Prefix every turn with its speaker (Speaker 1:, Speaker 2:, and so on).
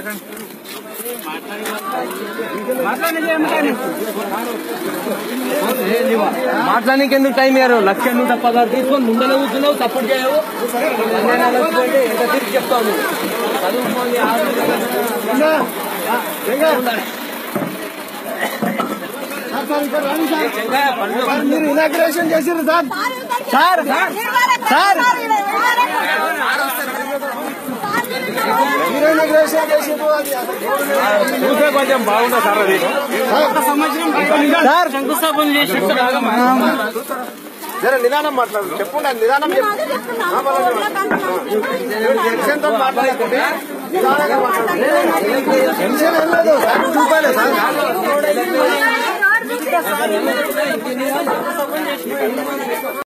Speaker 1: మాట్లాడానికి ఎందుకు టైం ఇయ్యారు లక్ష నూట పదహారు తీసుకొని ముందర కూర్చున్నావు సపోర్ట్ చేయవు నేను ఆలోచించుకుంటే ఎంత తిరిగి చెప్తావు నువ్వు చదువుకోండి ఉండాలి.
Speaker 2: మీరు ఇనాగ్రేషన్ చేసిర్రు సార్
Speaker 3: సార్ సార్
Speaker 2: మీరు ఇనాగ్రేషన్ చేసిర్రు అది
Speaker 1: చూసే కొంచెం బాగుందా సార్ అది సార్ శంకుస్థాపన చేసినట్టు
Speaker 2: జర నిదానం మాట్లాడు చెప్పండి నిదానం టెన్షన్తో మాట్లాడకండి నిదానంగా మాట్లాడండి టెన్షన్ ఏం లేదు సార్ చూపాలి సార్